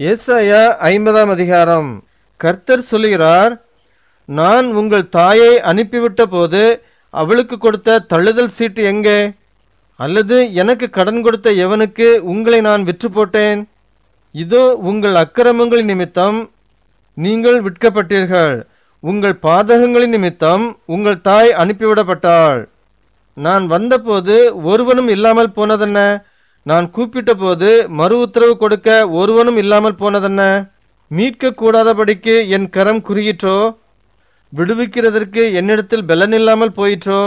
ஏசாயா ஐம்பதாம் அதிகாரம் கர்த்தர் சொல்லுகிறார் நான் உங்கள் தாயை அனுப்பிவிட்ட போது அவளுக்கு கொடுத்த தள்ளுதல் சீட்டு எங்கே அல்லது எனக்கு கடன் கொடுத்த எவனுக்கு உங்களை நான் விற்று போட்டேன் இதோ உங்கள் அக்கிரமங்களின் நிமித்தம் நீங்கள் விற்கப்பட்டீர்கள் உங்கள் பாதகங்களின் நிமித்தம் உங்கள் தாய் அனுப்பிவிடப்பட்டாள் நான் வந்தபோது ஒருவனும் இல்லாமல் போனதென்ன நான் கூப்பிட்ட போது மறு உத்தரவு கொடுக்க ஒருவனும் இல்லாமல் போனதென்ன மீட்க கூடாதபடிக்கு என் கரம் குறுகிற்றோ விடுவிக்கிறதற்கு என்னிடத்தில் பெலனில்லாமல் போயிற்றோ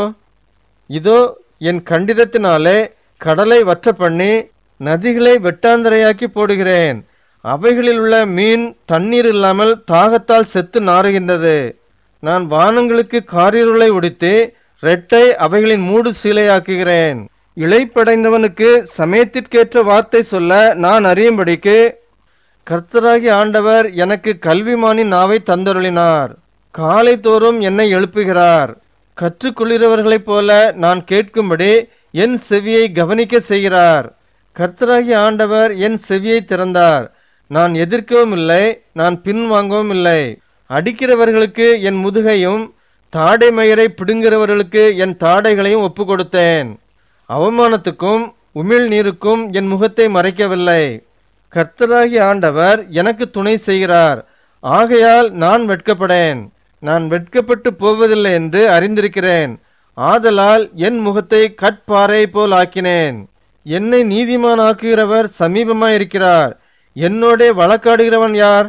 இதோ என் கண்டிதத்தினாலே கடலை வற்ற பண்ணி நதிகளை வெட்டாந்தரையாக்கி போடுகிறேன் அவைகளில் உள்ள மீன் தண்ணீர் இல்லாமல் தாகத்தால் செத்து நாறுகின்றது நான் வானங்களுக்கு காரிருளை உடித்து ரெட்டை அவைகளின் மூடு சீலையாக்குகிறேன் இளைப்படைந்தவனுக்கு சமயத்திற்கேற்ற வார்த்தை சொல்ல நான் அறியும்படிக்கு கர்த்தராகி ஆண்டவர் எனக்கு கல்விமானின் நாவை தந்தருளினார் காலை தோறும் என்னை எழுப்புகிறார் கற்றுக்கொள்கிறவர்களைப் போல நான் கேட்கும்படி என் செவியை கவனிக்க செய்கிறார் கர்த்தராகி ஆண்டவர் என் செவியை திறந்தார் நான் எதிர்க்கவும் இல்லை நான் பின்வாங்கவும் இல்லை அடிக்கிறவர்களுக்கு என் முதுகையும் தாடை மயிரை பிடுங்கிறவர்களுக்கு என் தாடைகளையும் ஒப்பு கொடுத்தேன் அவமானத்துக்கும் உமிழ் நீருக்கும் என் முகத்தை மறைக்கவில்லை கர்த்தராகி ஆண்டவர் எனக்கு துணை செய்கிறார் ஆகையால் நான் வெட்கப்படேன் நான் வெட்கப்பட்டு போவதில்லை என்று அறிந்திருக்கிறேன் ஆதலால் என் முகத்தை கட்பாறை போல் ஆக்கினேன் என்னை நீதிமானாக்குகிறவர் சமீபமாயிருக்கிறார் என்னோடே வழக்காடுகிறவன் யார்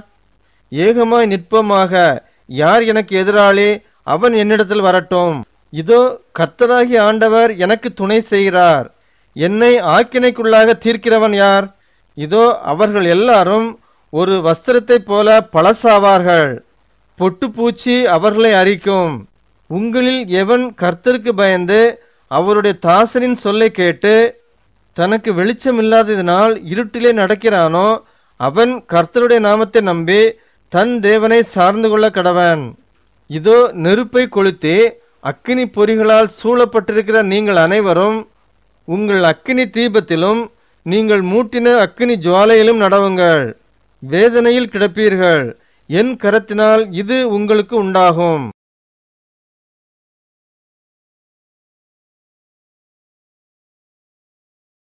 ஏகமாய் நிற்பமாக யார் எனக்கு எதிராளி அவன் என்னிடத்தில் வரட்டும் இதோ கர்த்தராகி ஆண்டவர் எனக்கு துணை செய்கிறார் என்னை ஆக்கினைக்குள்ளாக தீர்க்கிறவன் யார் இதோ அவர்கள் எல்லாரும் ஒரு வஸ்திரத்தைப் போல பழசாவார்கள் பொட்டுப்பூச்சி அவர்களை அரிக்கும் உங்களில் எவன் கர்த்தருக்கு பயந்து அவருடைய தாசனின் சொல்லை கேட்டு தனக்கு வெளிச்சம் இல்லாததினால் இருட்டிலே நடக்கிறானோ அவன் கர்த்தருடைய நாமத்தை நம்பி தன் தேவனை சார்ந்து கொள்ள கடவன் இதோ நெருப்பை கொளுத்தி அக்கினி பொறிகளால் சூழப்பட்டிருக்கிற நீங்கள் அனைவரும் உங்கள் அக்கினி தீபத்திலும் நீங்கள் மூட்டின அக்கினி ஜுவாலையிலும் நடவுங்கள் வேதனையில் கிடப்பீர்கள் என் கரத்தினால் இது உங்களுக்கு உண்டாகும்